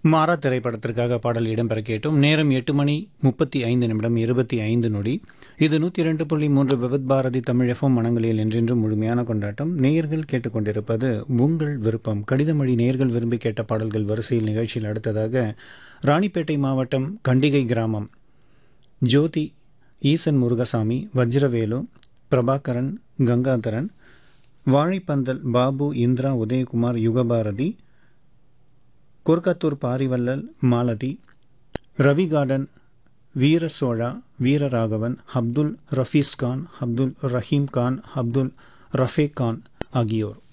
மாறா திரைப்படத்திற்காக பாடல் இடம்பெற கேட்டும் நேரம் எட்டு மணி முப்பத்தி ஐந்து நிமிடம் இருபத்தி ஐந்து நொடி இது நூற்றி இரண்டு புள்ளி மூன்று விவித் பாரதி தமிழ் எஃப்எம் மனங்களில் என்றென்றும் முழுமையான கொண்டாட்டம் நேயர்கள் கேட்டுக்கொண்டிருப்பது உங்கள் விருப்பம் கடிதமொழி நேயர்கள் விரும்பி கேட்ட பாடல்கள் வரிசையில் நிகழ்ச்சியில் அடுத்ததாக ராணிப்பேட்டை மாவட்டம் கண்டிகை கிராமம் ஜோதி ஈசன் முருகசாமி வஜ்ரவேலு பிரபாகரன் கங்காதரன் வாழைப்பந்தல் பாபு இந்திரா உதயகுமார் யுகபாரதி கொர்க்கத்தூர் பாரிவல்லல் மாலதி ரவி கார்டன் வீர சோழா வீரராகவன் அப்துல் ரஃபீஸ் கான் அப்துல் ரஹீம் கான் அப்துல் ரஃபேக் கான் ஆகியோர்